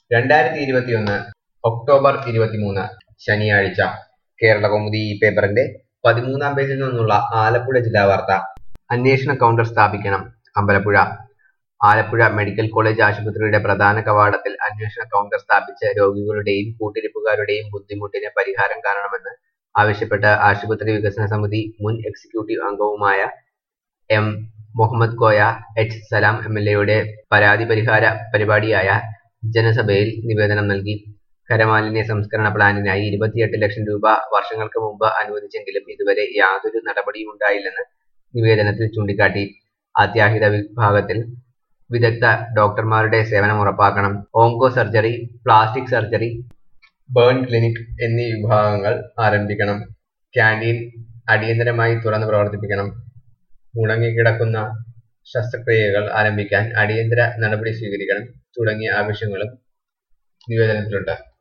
രണ്ടായിരത്തി ഇരുപത്തിയൊന്ന് ഒക്ടോബർ ഇരുപത്തിമൂന്ന് ശനിയാഴ്ച കേരളകൗമുദി ഈ പേപ്പറിന്റെ പതിമൂന്നാം പേജിൽ നിന്നുള്ള ആലപ്പുഴ ജില്ലാ വാർത്ത അന്വേഷണ കൗണ്ടർ സ്ഥാപിക്കണം അമ്പലപ്പുഴ ആലപ്പുഴ മെഡിക്കൽ കോളേജ് ആശുപത്രിയുടെ പ്രധാന കവാടത്തിൽ അന്വേഷണ കൗണ്ടർ സ്ഥാപിച്ച് രോഗികളുടെയും കൂട്ടിരിപ്പുകാരുടെയും ബുദ്ധിമുട്ടിന് പരിഹാരം കാണണമെന്ന് ആവശ്യപ്പെട്ട് ആശുപത്രി വികസന സമിതി മുൻ എക്സിക്യൂട്ടീവ് അംഗവുമായ M Muhammad Koya H Salam M L എയുടെ പരാതി പരിഹാര പരിപാടിയായ ജനസഭയിൽ നിവേദനം നൽകി ഖരമാലിന്യ സംസ്കരണ പ്ലാനിനായി ഇരുപത്തിയെട്ട് ലക്ഷം രൂപ വർഷങ്ങൾക്ക് മുമ്പ് അനുവദിച്ചെങ്കിലും ഇതുവരെ യാതൊരു നടപടിയും ഉണ്ടായില്ലെന്ന് നിവേദനത്തിൽ ചൂണ്ടിക്കാട്ടി അത്യാഹിത വിഭാഗത്തിൽ വിദഗ്ധ ഡോക്ടർമാരുടെ സേവനം ഉറപ്പാക്കണം onco surgery plastic surgery burn clinic എന്നീ വിഭാഗങ്ങൾ ആരംഭിക്കണം ക്യാൻറ്റീൻ അടിയന്തരമായി തുറന്ന് പ്രവർത്തിപ്പിക്കണം മുടങ്ങിക്കിടക്കുന്ന ശസ്ത്രക്രിയകൾ ആരംഭിക്കാൻ അടിയന്തര നടപടി സ്വീകരിക്കണം തുടങ്ങിയ ആവശ്യങ്ങളും നിവേദനത്തിലുണ്ട്